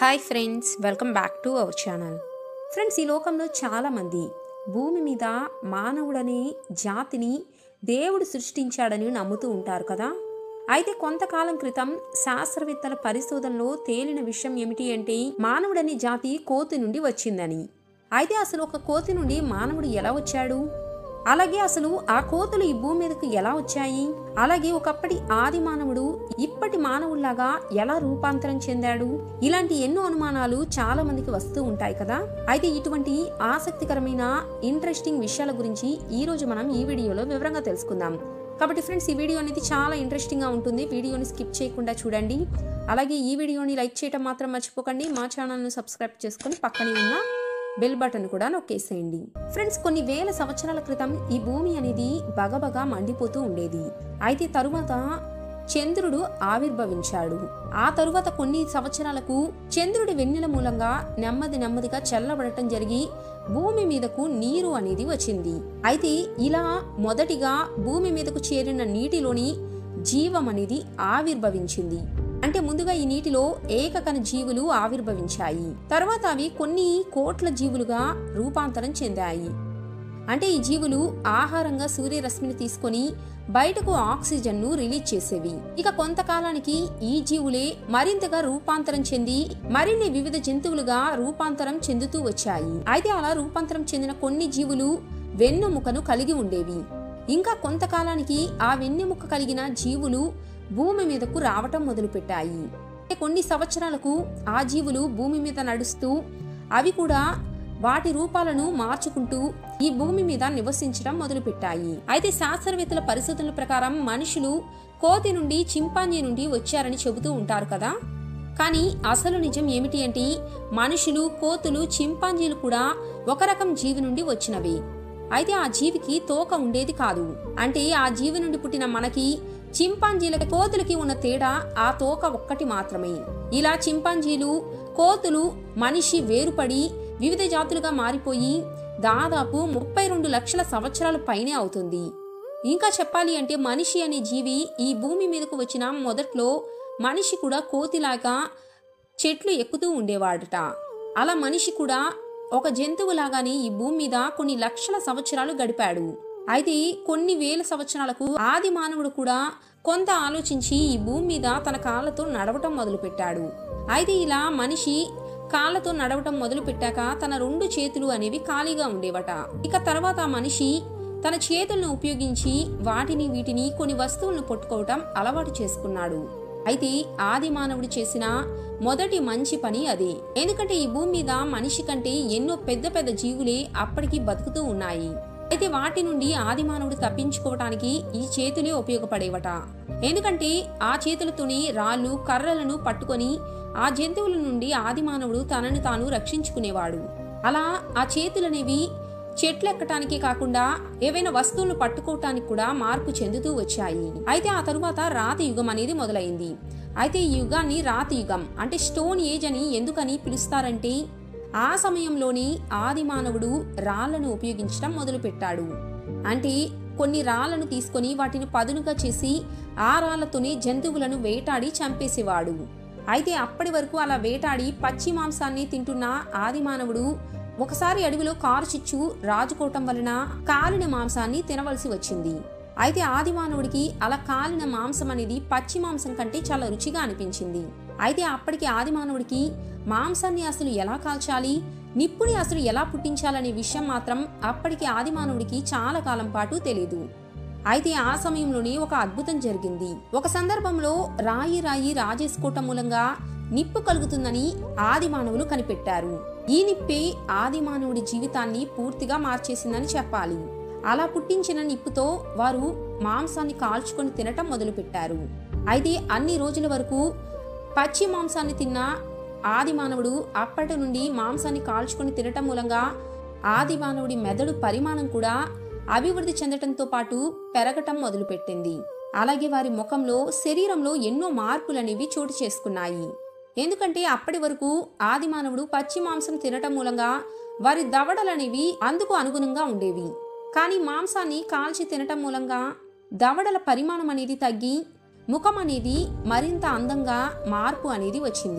hi friends welcome back to our channel friends ఈ లోకంలో చాలామంది భూమి మీద మానవుడనే జాతిని దేవుడు సృష్టించాడని నమ్ముతూ ఉంటారు కదా అయితే కొంతకాలం క్రితం శాస్త్రవేత్తల పరిశోధనలో తేలిన విషయం ఏమిటి అంటే మానవుడనే జాతి కోతి నుండి వచ్చిందని అయితే అసలు ఒక కోతి నుండి మానవుడు ఎలా వచ్చాడు అలాగే అసలు ఆ కోతులు ఈ భూమి మీదకు ఎలా వచ్చాయి అలాగే ఒకప్పటి ఆది మానవుడు ఇప్పటి మానవుల్లాగా ఎలా రూపాంతరం చెందాడు ఇలాంటి ఎన్నో అనుమానాలు చాలా మందికి వస్తూ ఉంటాయి కదా అయితే ఇటువంటి ఆసక్తికరమైన ఇంట్రెస్టింగ్ విషయాల గురించి ఈ రోజు మనం ఈ వీడియోలో వివరంగా తెలుసుకుందాం కాబట్టి ఫ్రెండ్స్ ఈ వీడియో అనేది చాలా ఇంట్రెస్టింగ్ గా ఉంటుంది వీడియోని స్కిప్ చేయకుండా చూడండి అలాగే ఈ వీడియోని లైక్ చేయడం మాత్రం మర్చిపోకండి మా ఛానల్ను సబ్స్క్రైబ్ చేసుకొని పక్కనే ఉన్న బెల్ బటన్ కూడా నొక్కేసేయండి ఫ్రెండ్స్ కొన్ని వేల సంవత్సరాల క్రితం ఈ భూమి అనేది బగబగా మండిపోతూ ఉండేది అయితే తరువాత చంద్రుడు ఆవిర్భవించాడు ఆ తరువాత కొన్ని సంవత్సరాలకు చంద్రుడి వెన్నెల మూలంగా నెమ్మది నెమ్మదిగా చల్లబడటం జరిగి భూమి మీదకు నీరు అనేది వచ్చింది అయితే ఇలా మొదటిగా భూమి మీదకు చేరిన నీటిలోని జీవం అనేది ఆవిర్భవించింది అంటే ముందుగా ఈ నీటిలో ఏకకణ జీవులు ఆవిర్భవించాయి తర్వాత అవి కొన్ని కోట్ల జీవులుగా రూపాంతరం చెందాయి అంటే ఈ జీవులు ఆహారంగా సూర్యరశ్మిని తీసుకొని బయటకు ఆక్సిజన్ను రిలీజ్ చేసేవి ఇక కొంతకాలానికి ఈ జీవులే మరింతగా రూపాంతరం చెంది మరిన్ని వివిధ జంతువులుగా రూపాంతరం చెందుతూ వచ్చాయి అయితే అలా రూపాంతరం చెందిన కొన్ని జీవులు వెన్నుముకను కలిగి ఉండేవి ఇంకా కొంతకాలానికి ఆ వెన్నెముక కలిగిన జీవులు భూమి మీదకు రావటం మొదలుపెట్టాయి కొన్ని సంవత్సరాలకు ఆ జీవులు భూమి మీద నడుస్తూ అవి కూడా వాటి రూపాలను మార్చుకుంటూ ఈ భూమి మీద నివసించడం మొదలుపెట్టాయి అయితే శాస్త్రవేత్తల పరిశోధనల ప్రకారం మనుషులు కోతి నుండి చింపాంజీ నుండి వచ్చారని చెబుతూ ఉంటారు కదా కానీ అసలు నిజం ఏమిటి అంటే మనుషులు కోతులు చింపాంజీలు కూడా ఒక రకం జీవి నుండి వచ్చినవి అయితే ఆ జీవికి తోక ఉండేది కాదు అంటే ఆ జీవి నుండి పుట్టిన మనకి చింపాంజీలకి కోతులకి ఉన్న తేడా ఆ తోక ఒక్కటి మాత్రమే ఇలా చింపాంజీలు కోతులు మనిషి వేరుపడి వివిధ జాతులుగా మారిపోయి దాదాపు ముప్పై రెండు లక్షల సంవత్సరాల పైనే అవుతుంది ఇంకా చెప్పాలి అంటే మనిషి అనే జీవి ఈ భూమి మీదకు వచ్చిన మొదట్లో మనిషి కూడా కోతిలాగా చెట్లు ఎక్కుతూ ఉండేవాడట అలా మనిషి కూడా ఒక జంతువులాగానే ఈ భూమి మీద కొన్ని లక్షల సంవత్సరాలు గడిపాడు అయితే కొన్ని వేల సంవత్సరాలకు ఆది మానవుడు కూడా కొంత ఆలోచించి ఈ భూమి మీద తన కాళ్ళతో నడవటం మొదలుపెట్టాడు అయితే ఇలా మనిషి కాళ్ళతో నడవటం మొదలు పెట్టాక తన రెండు చేతులు అనేవి ఖాళీగా ఉండేవట ఇక తర్వాత ఆ మనిషి తన చేతులను ఉపయోగించి వాటిని వీటిని కొన్ని వస్తువులను పట్టుకోవటం అలవాటు చేసుకున్నాడు అయితే ఆది మానవుడు చేసిన మొదటి మంచి పని అదే ఎందుకంటే ఈ భూమి మీద మనిషి కంటే ఎన్నో పెద్ద పెద్ద జీవులే అప్పటికి బతుకుతూ ఉన్నాయి అయితే వాటి నుండి ఆది మానవుడు తప్పించుకోవటానికి ఈ చేతులే ఉపయోగపడేవట ఎందుకంటే ఆ చేతులతోనే రాళ్ళు కర్రలను పట్టుకొని ఆ జంతువుల నుండి ఆది మానవుడు తనను తాను రక్షించుకునేవాడు అలా ఆ చేతులనేవి చెట్లు ఎక్కటానికే కాకుండా ఏవైనా వస్తువులను పట్టుకోవటానికి కూడా మార్పు చెందుతూ వచ్చాయి అయితే ఆ తరువాత రాతి యుగం అనేది మొదలైంది అయితే ఈ యుగాన్ని రాతి యుగం అంటే స్టోన్ ఏజ్ అని ఎందుకని పిలుస్తారంటే ఆ సమయంలోని ఆది మానవుడు రాళ్లను ఉపయోగించడం మొదలుపెట్టాడు అంటే కొన్ని రాళ్లను తీసుకొని వాటిని పదునుగా చేసి ఆ రాళ్లతోనే జంతువులను వేటాడి చంపేసేవాడు అయితే అప్పటి వరకు అలా వేటాడి పచ్చి మాంసాన్ని తింటున్న ఆది మానవుడు ఒకసారి అడవిలో కారు చిచ్చు రాజుకోవటం వలన కాలిన మాంసాన్ని తినవలసి వచ్చింది అయితే ఆది మానవుడికి అలా కాలిన మాంసం అనేది పచ్చి మాంసం కంటే చాలా రుచిగా అనిపించింది అయితే అప్పటికి ఆది మానవుడికి మాంసాన్ని అసలు ఎలా కాల్చాలి నిప్పుని అసలు ఎలా పుట్టించాలనే విషయం మాత్రం అప్పటికి ఆది మానవుడికి చాలా కాలం పాటు తెలియదు అయితే ఆ సమయంలోనే ఒక అద్భుతం జరిగింది ఒక సందర్భంలో రాయి రాయి రాజేసుకోవటం మూలంగా నిప్పు కలుగుతుందని ఆది మానవులు కనిపెట్టారు ఈ నిప్పే ఆది మానవుడి జీవితాన్ని పూర్తిగా మార్చేసిందని చెప్పాలి అలా పుట్టించిన నిప్పుతో వారు మాంసాన్ని కాల్చుకొని తినటం మొదలుపెట్టారు అయితే అన్ని రోజుల వరకు పచ్చి మాంసాన్ని తిన్న ఆది మానవుడు అప్పటి నుండి మాంసాన్ని కాల్చుకొని తినటం మూలంగా ఆది మానవుడి మెదడు పరిమాణం కూడా అభివృద్ధి చెందటంతో పాటు పెరగటం మొదలుపెట్టింది అలాగే వారి ముఖంలో శరీరంలో ఎన్నో మార్పులనేవి చోటు చేసుకున్నాయి ఎందుకంటే అప్పటి వరకు ఆది మానవుడు పచ్చి మాంసం తినటం మూలంగా వారి దవడలనేవి అందుకు అనుగుణంగా ఉండేవి కానీ మాంసాన్ని కాల్చి తినటం మూలంగా దవడల పరిమాణం అనేది తగ్గి ముఖం అనేది మరింత అందంగా మార్పు అనేది వచ్చింది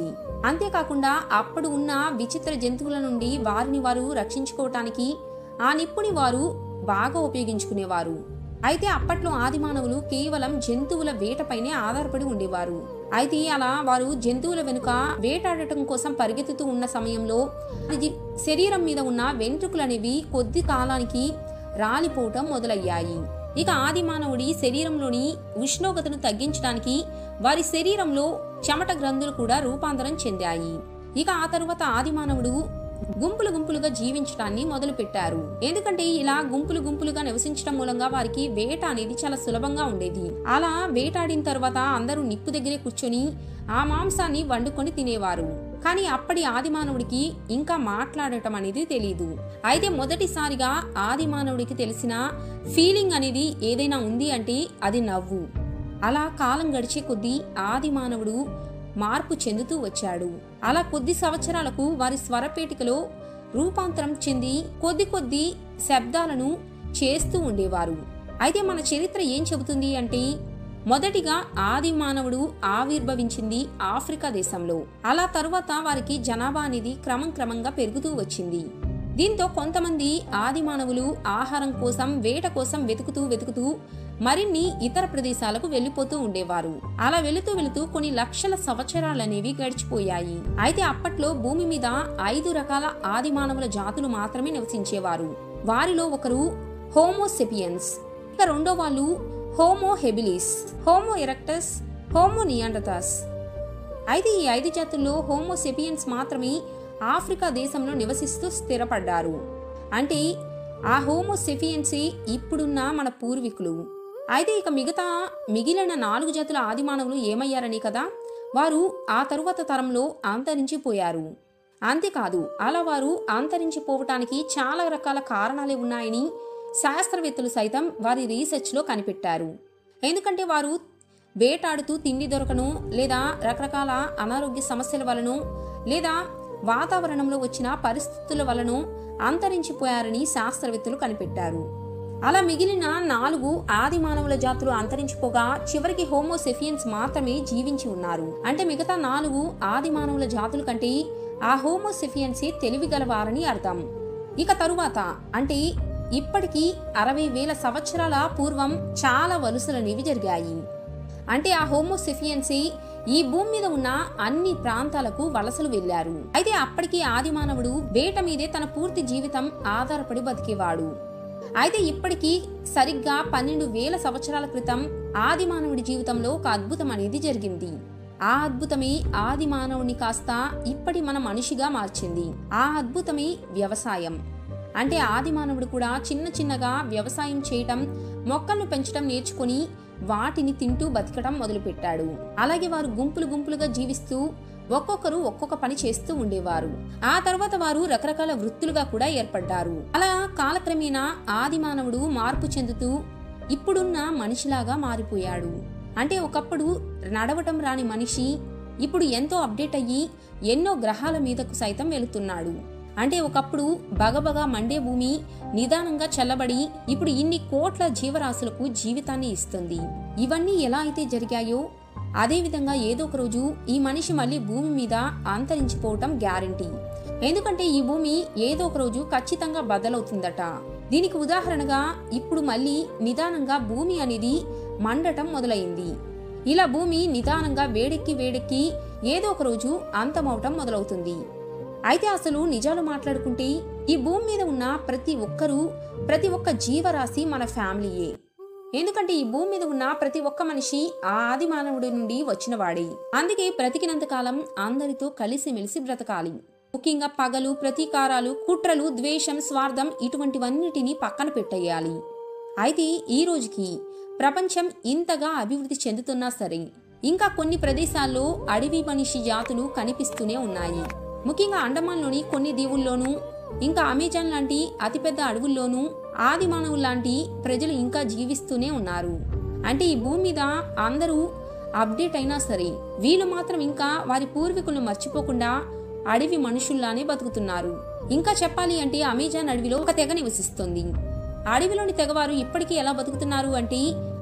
అంతేకాకుండా అప్పుడు ఉన్న విచిత్ర జంతువుల నుండి వారిని వారు రక్షించుకోవటానికి ఆ నిప్పుని వారు బాగా ఉపయోగించుకునేవారు అయితే అప్పట్లో ఆదిమానవులు కేవలం జంతువుల వేటపైనే ఆధారపడి ఉండేవారు అయితే అలా వారు జంతువుల వెనుక వేటాడటం కోసం పరిగెత్తుతూ ఉన్న సమయంలో అది శరీరం మీద ఉన్న వెంట్రుకలనేవి కొద్ది కాలానికి రాలిపోవటం మొదలయ్యాయి ఇక ఆది మానవుడి శరీరంలోని ఉష్ణోగ్రతను తగ్గించడానికి వారి శరీరంలో చెమట గ్రంథులు కూడా రూపాంతరం చెందాయి ఇక ఆ తరువాత ఆది మానవుడు గుంపులు గుంపులుగా జీవించడాన్ని మొదలు పెట్టారు ఎందుకంటే ఇలా గుంపులు గుంపులుగా నివసించడం మూలంగా వారికి వేట అనేది చాలా సులభంగా ఉండేది అలా వేటాడిన తర్వాత అందరూ నిప్పు దగ్గరే కూర్చొని ఆ మాంసాన్ని వండుకొని తినేవారు కానీ అప్పటి ఆది మానవుడికి ఇంకా మాట్లాడటం అనేది తెలియదు అయితే మొదటిసారిగా ఆది మానవుడికి తెలిసిన ఫీలింగ్ అనేది ఏదైనా ఉంది అంటే అది నవ్వు అలా కాలం గడిచే కొద్దీ ఆది మానవుడు మార్పు చెందుతూ వచ్చాడు అలా కొద్ది సంవత్సరాలకు వారి స్వరపేటికలో రూపాంతరం చెంది కొద్ది కొద్ది శబ్దాలను చేస్తూ ఉండేవారు అయితే మన చరిత్ర ఏం చెబుతుంది అంటే మొదటిగా ఆది మానవుడు ఆవిర్భవించింది ఆఫ్రికా దేశంలో అలా తరువాత వారికి జనాభా అనేది క్రమం క్రమంగా పెరుగుతూ వచ్చింది దీంతో కొంతమంది ఆది మానవులు ఆహారం కోసం వేట కోసం వెతుకుతూ వెతుకుతూ మరిన్ని ఇతర ప్రదేశాలకు వెళ్లిపోతూ ఉండేవారు అలా వెళుతూ వెళుతూ కొన్ని లక్షల సంవత్సరాలనేవి గడిచిపోయాయి అయితే అప్పట్లో భూమి మీద ఐదు రకాల ఆది మానవుల జాతులు మాత్రమే నివసించేవారు వారిలో ఒకరు హోమోసెపియన్స్ ఇక రెండో వాళ్ళు homo habilis homo erectus homo neanderthals అయితే ఈ ఐదు జాతుల్లో హోమోసెపియన్స్ మాత్రమే ఆఫ్రికా దేశంలో నివసిస్తూ స్థిరపడ్డారు అంటే ఆ హోమోసెఫియన్సే ఇప్పుడున్న మన పూర్వీకులు అయితే ఇక మిగతా మిగిలిన నాలుగు జాతుల ఆదిమానవులు ఏమయ్యారని కదా వారు ఆ తరువాత తరంలో అంతరించిపోయారు అంతేకాదు అలా వారు అంతరించిపోవటానికి చాలా రకాల కారణాలే ఉన్నాయని శాస్త్రవేత్తలు సైతం వారి రీసెర్చ్లో కనిపెట్టారు ఎందుకంటే వారు వేటాడుతూ తిండి దొరకను లేదా రకరకాల అనారోగ్య సమస్యల వలన లేదా వాతావరణంలో వచ్చిన పరిస్థితుల వలన అంతరించిపోయారని శాస్త్రవేత్తలు కనిపెట్టారు అలా మిగిలిన నాలుగు ఆది మానవుల జాతులు అంతరించిపోగా చివరికి హోమోసెఫియన్స్ మాత్రమే జీవించి ఉన్నారు అంటే మిగతా నాలుగు ఆది మానవుల జాతుల కంటే ఆ హోమోసెఫియన్సే తెలివిగలవారని అర్థం ఇక తరువాత అంటే ఇప్పటికీ అరవై వేల సంవత్సరాల పూర్వం చాలా వలసలనేవి జరిగాయి అంటే ఆ హోమోసెఫియన్సీ ఈ భూమి మీద ఉన్న అన్ని ప్రాంతాలకు వలసలు వెళ్లారు అయితే అప్పటికి ఆది మానవుడు వేట మీదే తన పూర్తి జీవితం ఆధారపడి బతికేవాడు అయితే ఇప్పటికీ సరిగ్గా పన్నెండు వేల సంవత్సరాల క్రితం ఆది మానవుడి జీవితంలో ఒక అద్భుతం అనేది జరిగింది ఆ అద్భుతమే ఆది మానవుని కాస్త ఇప్పటి మన మనిషిగా మార్చింది ఆ అద్భుతమే వ్యవసాయం అంటే ఆది మానవుడు కూడా చిన్న చిన్నగా వ్యవసాయం చేయటం మొక్కలను పెంచడం నేర్చుకొని వాటిని తింటూ బతకడం మొదలుపెట్టాడు అలాగే వారు గుంపులు గుంపులుగా జీవిస్తూ ఒక్కొక్కరు ఒక్కొక్క పని చేస్తూ ఉండేవారు ఆ తర్వాత వారు రకరకాల వృత్తులుగా కూడా ఏర్పడ్డారు అలా కాలక్రమేణా ఆది మానవుడు మార్పు చెందుతూ ఇప్పుడున్న మనిషిలాగా మారిపోయాడు అంటే ఒకప్పుడు నడవటం రాని మనిషి ఇప్పుడు ఎంతో అప్డేట్ అయ్యి ఎన్నో గ్రహాల మీదకు సైతం వెళుతున్నాడు అంటే ఒకప్పుడు బగబగా మండే భూమి నిదానంగా చల్లబడి ఇప్పుడు ఇన్ని కోట్ల జీవరాశులకు జీవితాన్ని ఇస్తుంది ఇవన్నీ ఎలా అయితే జరిగాయో అదేవిధంగా ఏదో ఒక రోజు ఈ మనిషి మళ్ళీ భూమి మీద అంతరించిపోవటం గ్యారంటీ ఎందుకంటే ఈ భూమి ఏదో ఒక రోజు ఖచ్చితంగా బదలవుతుందట దీనికి ఉదాహరణగా ఇప్పుడు మళ్ళీ నిదానంగా భూమి అనేది మండటం మొదలైంది ఇలా భూమి నిదానంగా వేడెక్కి వేడెక్కి ఏదో ఒక రోజు అంతమవటం మొదలవుతుంది అయితే అసలు నిజాలు మాట్లాడుకుంటే ఈ భూమి మీద ఉన్న ప్రతి ఒక్కరూ ప్రతి ఒక్క జీవరాశి మన ఫ్యామిలీయే ఎందుకంటే ఈ భూమి మీద ఉన్న ప్రతి ఒక్క మనిషి ఆ ఆది మానవుడి నుండి వచ్చినవాడే అందుకే బ్రతికినంత కాలం అందరితో కలిసిమెలిసి బ్రతకాలి ముఖ్యంగా పగలు ప్రతీకారాలు కుట్రలు ద్వేషం స్వార్థం ఇటువంటివన్నిటిని పక్కన పెట్టేయాలి అయితే ఈ రోజుకి ప్రపంచం ఇంతగా అభివృద్ధి చెందుతున్నా సరే ఇంకా కొన్ని ప్రదేశాల్లో అడవి మనిషి జాతులు కనిపిస్తూనే ఉన్నాయి ముఖ్యంగా అండమాన్లోని కొన్ని దీవుల్లోనూ ఇంకా అమెజాన్ లాంటి అతిపెద్ద అడవుల్లోనూ ఆది మానవులు లాంటి ప్రజలు ఇంకా జీవిస్తూనే ఉన్నారు అంటే ఈ భూమి మీద అందరూ అప్డేట్ అయినా సరే వీళ్ళు మాత్రం ఇంకా వారి పూర్వీకులను మర్చిపోకుండా అడవి మనుషుల్లానే బతుకుతున్నారు ఇంకా చెప్పాలి అంటే అమెజాన్ అడవిలో ఒక తెగ నివసిస్తుంది అడవిలోని తెగవారు ఇప్పటికీ ఎలా బతుకుతున్నారు అంటే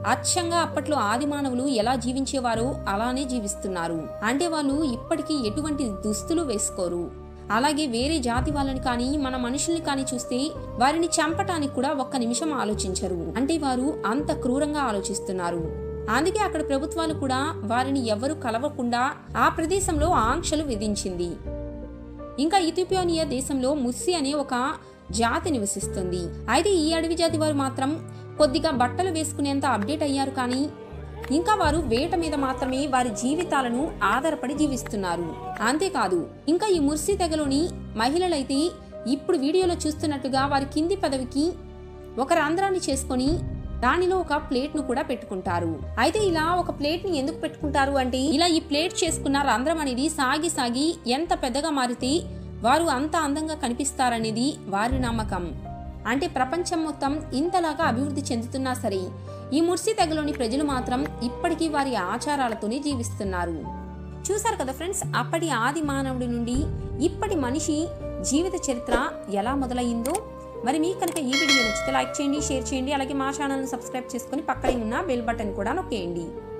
అచ్చంగా అప్పట్లో ఆది మానవులు ఎలా జీవించేవారో అలానే జీవిస్తున్నారు అంటే వాళ్ళు ఇప్పటికీ ఎటువంటి దుస్తులు వేసుకోరు అలాగే వేరే జాతి వాళ్ళని కానీ మన మనుషుల్ని కానీ చూస్తే వారిని చంపటానికి కూడా ఒక్క నిమిషం ఆలోచించరు అంటే వారు అంత క్రూరంగా ఆలోచిస్తున్నారు అందుకే అక్కడ ప్రభుత్వాలు కూడా వారిని ఎవరు కలవకుండా ఆ ప్రదేశంలో ఆంక్షలు విధించింది ఇంకా ఇథియోపియానియా దేశంలో ముస్సి అనే ఒక జాతి నివసిస్తుంది అయితే ఈ అడవి జాతి వారు మాత్రం కొద్దిగా బట్టలు వేసుకునేంత అప్డేట్ అయ్యారు కానీ ఇంకా వారు వేట మీద మాత్రమే వారి జీవితాలను ఆధారపడి జీవిస్తున్నారు అంతేకాదు ఇంకా ఈ ముర్సి తెగలోని మహిళలైతే ఇప్పుడు వీడియోలో చూస్తున్నట్టుగా వారి కింది పదవికి ఒక రంధ్రాన్ని చేసుకొని దానిలో ఒక ప్లేట్ ను కూడా పెట్టుకుంటారు అయితే ఇలా ఒక ప్లేట్ ని ఎందుకు పెట్టుకుంటారు అంటే ఇలా ఈ ప్లేట్ చేసుకున్న రంధ్రం అనేది సాగి సాగి ఎంత పెద్దగా మారితే వారు అంత అందంగా కనిపిస్తారనేది వారి నమ్మకం అంటే ప్రపంచం మొత్తం ఇంతలాగా అభివృద్ధి చెందుతున్నా సరే ఈ ముర్సి తెగలోని ప్రజలు మాత్రం ఇప్పటికీ వారి ఆచారాలతోనే జీవిస్తున్నారు చూసారు కదా ఫ్రెండ్స్ అప్పటి ఆది మానవుడి నుండి ఇప్పటి మనిషి జీవిత చరిత్ర ఎలా మొదలయ్యిందో మరి మీకు కనుక ఈ వీడియో నచ్చితే లైక్ చేయండి షేర్ చేయండి అలాగే మా ఛానల్ని సబ్స్క్రైబ్ చేసుకొని పక్కనే ఉన్న బెల్ బటన్ కూడా నొక్కేయండి